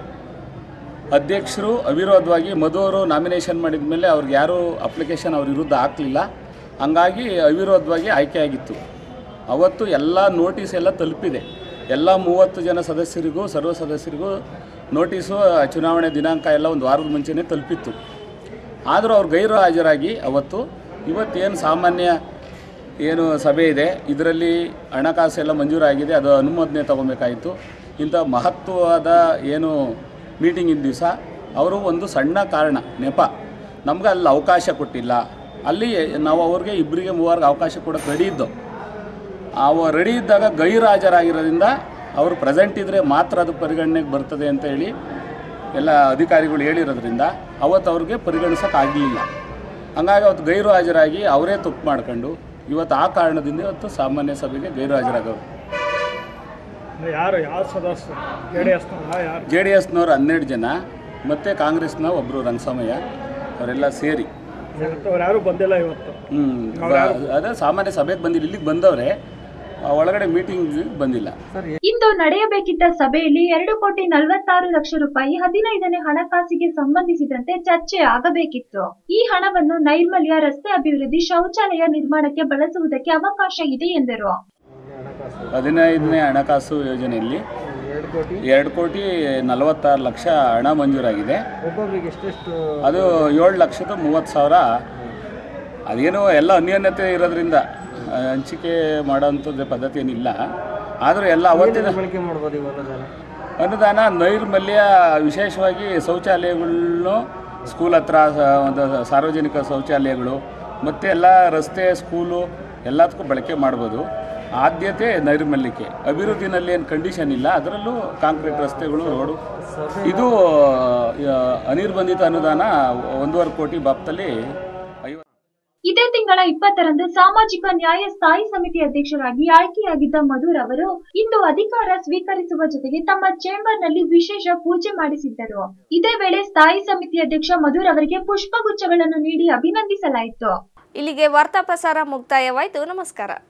ಅಧ್ಯಕ್ಷರು ಅವಿರೋಧವಾಗಿ ಮಧು ಅವರು ನಾಮಿನೇಷನ್ ಮಾಡಿದ ಮೇಲೆ ಅವ್ರಿಗೆ ಯಾರೂ ಅಪ್ಲಿಕೇಶನ್ ಅವ್ರ ವಿರುದ್ಧ ಹಾಕಲಿಲ್ಲ ಹಂಗಾಗಿ ಅವಿರೋಧವಾಗಿ ಆಯ್ಕೆಯಾಗಿತ್ತು ಅವತ್ತು ಎಲ್ಲ ನೋಟಿಸ್ ಎಲ್ಲ ತಲುಪಿದೆ ಎಲ್ಲ ಮೂವತ್ತು ಜನ ಸದಸ್ಯರಿಗೂ ಸರ್ವ ಸದಸ್ಯರಿಗೂ ನೋಟಿಸು ಚುನಾವಣೆ ದಿನಾಂಕ ಎಲ್ಲ ಒಂದು ವಾರದ ಮುಂಚೆನೇ ತಲುಪಿತ್ತು ಆದರೂ ಅವ್ರು ಗೈರು ಹಾಜರಾಗಿ ಅವತ್ತು ಇವತ್ತೇನು ಸಾಮಾನ್ಯ ಏನು ಸಭೆ ಇದೆ ಇದರಲ್ಲಿ ಹಣಕಾಸು ಎಲ್ಲ ಮಂಜೂರಾಗಿದೆ ಅದು ಅನುಮೋದನೆ ತೊಗೊಬೇಕಾಯಿತು ಇಂಥ ಮಹತ್ವವಾದ ಏನು ಮೀಟಿಂಗಿನ ದಿವಸ ಅವರು ಒಂದು ಸಣ್ಣ ಕಾರಣ ನೆಪ ನಮ್ಗೆ ಅಲ್ಲಿ ಅವಕಾಶ ಕೊಟ್ಟಿಲ್ಲ ಅಲ್ಲಿ ನಾವು ಅವ್ರಿಗೆ ಇಬ್ಬರಿಗೆ ಮೂವರಿಗೆ ಅವಕಾಶ ಕೊಡೋಕೆ ರೆಡಿ ಇದ್ದು ಅವ ರೆಡಿ ಇದ್ದಾಗ ಗೈರಾಜರಾಗಿರೋದ್ರಿಂದ ಅವರು ಪ್ರೆಸೆಂಟ್ ಇದ್ದರೆ ಮಾತ್ರ ಅದು ಪರಿಗಣನೆಗೆ ಬರ್ತದೆ ಅಂತ ಹೇಳಿ ಎಲ್ಲ ಅಧಿಕಾರಿಗಳು ಹೇಳಿರೋದ್ರಿಂದ ಅವತ್ತು ಅವ್ರಿಗೆ ಪರಿಗಣಿಸೋಕ್ಕಾಗಲಿಲ್ಲ ಹಂಗಾಗಿ ಅವತ್ತು ಗೈರು ಹಾಜರಾಗಿ ಅವರೇ ತಪ್ಪು ಮಾಡ್ಕೊಂಡು ಇವತ್ತು ಆ ಕಾರಣದಿಂದ ಇವತ್ತು ಸಾಮಾನ್ಯ ಸಭೆಗೆ ಗೈರು ಹಾಜರಾಗವರು
ಯಾರು ಯಾವ ಸದಸ್ಯರು ಜೆ ಡಿ ಎಸ್ನವರ ಯಾರು
ಜೆ ಡಿ ಎಸ್ನವ್ರು ಹನ್ನೆರಡು ಜನ ಮತ್ತು ಕಾಂಗ್ರೆಸ್ನ ಒಬ್ಬರು ರಂಗಸಮಯ್ಯ ಅವರೆಲ್ಲ ಸೇರಿ
ಇವತ್ತು ಅವ್ರು ಯಾರು ಬಂದಿಲ್ಲ ಇವತ್ತು
ಹ್ಞೂ ಅದೇ ಸಾಮಾನ್ಯ ಸಭೆಗೆ ಬಂದಿಲ್ಲ ಇಲ್ಲಿಗೆ ಬಂದವರೆ ಆ ಒಳಗಡೆ ಮೀಟಿಂಗ್ ಬಂದಿಲ್ಲ
ಇಂದು ನಡೆಯಬೇಕಿದ್ದ ಸಭೆಯಲ್ಲಿ ಎರಡು ಕೋಟಿ ನಲವತ್ತಾರು ಲಕ್ಷ ರೂಪಾಯಿ ಹದಿನೈದನೇ ಹಣಕಾಸಿಗೆ ಸಂಬಂಧಿಸಿದಂತೆ ಚರ್ಚೆ ಆಗಬೇಕಿತ್ತು ಈ ಹಣವನ್ನು ನೈರ್ಮಲ್ಯ ರಸ್ತೆ ಅಭಿವೃದ್ಧಿ ಶೌಚಾಲಯ ನಿರ್ಮಾಣಕ್ಕೆ ಬಳಸುವುದಕ್ಕೆ ಅವಕಾಶ ಇದೆ ಎಂದರು
ಹದಿನೈದನೇ ಹಣಕಾಸು ಯೋಜನೆಯಲ್ಲಿ ಎರಡು ಕೋಟಿ ನಲವತ್ತಾರು ಲಕ್ಷ ಹಣ ಮಂಜೂರಾಗಿದೆ
ಒಬ್ಬೊಬ್ಬರಿಗೆ ಎಷ್ಟೆಷ್ಟು
ಅದು ಏಳು ಲಕ್ಷದ ಮೂವತ್ತು ಸಾವಿರ ಅದೇನೋ ಎಲ್ಲ ಅನ್ಯೋನ್ಯತೆ ಇರೋದ್ರಿಂದ ಆ, ಹಂಚಿಕೆ ಮಾಡೋಂಥದ್ದು ಪದ್ಧತಿ ಏನಿಲ್ಲ ಆದರೂ ಎಲ್ಲ ಅವತ್ತಿನ
ಬಳಕೆ ಮಾಡ್ಬೋದು ಇವಾಗ ಜನ
ಅನುದಾನ ನೈರ್ಮಲ್ಯ ವಿಶೇಷವಾಗಿ ಶೌಚಾಲಯಗಳನ್ನು ಸ್ಕೂಲ್ ಹತ್ರ ಸ- ಒಂದು ಸಾರ್ವಜನಿಕ ಶೌಚಾಲಯಗಳು ಮತ್ತು ಎಲ್ಲ ರಸ್ತೆ ಸ್ಕೂಲು ಎಲ್ಲದಕ್ಕೂ ಬಳಕೆ ಮಾಡ್ಬೋದು ಆದ್ಯತೆ ನೈರ್ಮಲ್ಯಕ್ಕೆ ಅಭಿವೃದ್ಧಿನಲ್ಲಿ ಏನು ಕಂಡೀಷನ್ ಇಲ್ಲ ಅದರಲ್ಲೂ ಕಾಂಕ್ರೀಟ್ ರಸ್ತೆಗಳು ರೋಡು ಇದು ಆ, ಅನಿರ್ಬಂಧಿತ ಅನುದಾನ ಒಂದೂವರೆ ಕೋಟಿ ಬಾಪ್ತಲ್ಲಿ ಐವತ್ತು
ಇದೇ ತಿಂಗಳ ಇಪ್ಪತ್ತರಂದು ಸಾಮಾಜಿಕ ನ್ಯಾಯ ಸ್ಥಾಯಿ ಸಮಿತಿ ಅಧ್ಯಕ್ಷರಾಗಿ ಆಯ್ಕೆಯಾಗಿದ್ದ ಮಧುರ್ ಅವರು ಇಂದು ಅಧಿಕಾರ ಸ್ವೀಕರಿಸುವ ಜೊತೆಗೆ ತಮ್ಮ ಚೇಂಬರ್ನಲ್ಲಿ ವಿಶೇಷ ಪೂಜೆ ಮಾಡಿಸಿದ್ದರು ಇದೇ ವೇಳೆ ಸ್ಥಾಯಿ ಸಮಿತಿ ಅಧ್ಯಕ್ಷ ಮಧುರ್ ಅವರಿಗೆ ಪುಷ್ಪಗುಚ್ಛಗಳನ್ನು ನೀಡಿ ಅಭಿನಂದಿಸಲಾಯಿತು
ಇಲ್ಲಿಗೆ ವಾರ್ತಾ ಪ್ರಸಾರ ಮುಕ್ತಾಯವಾಯಿತು ನಮಸ್ಕಾರ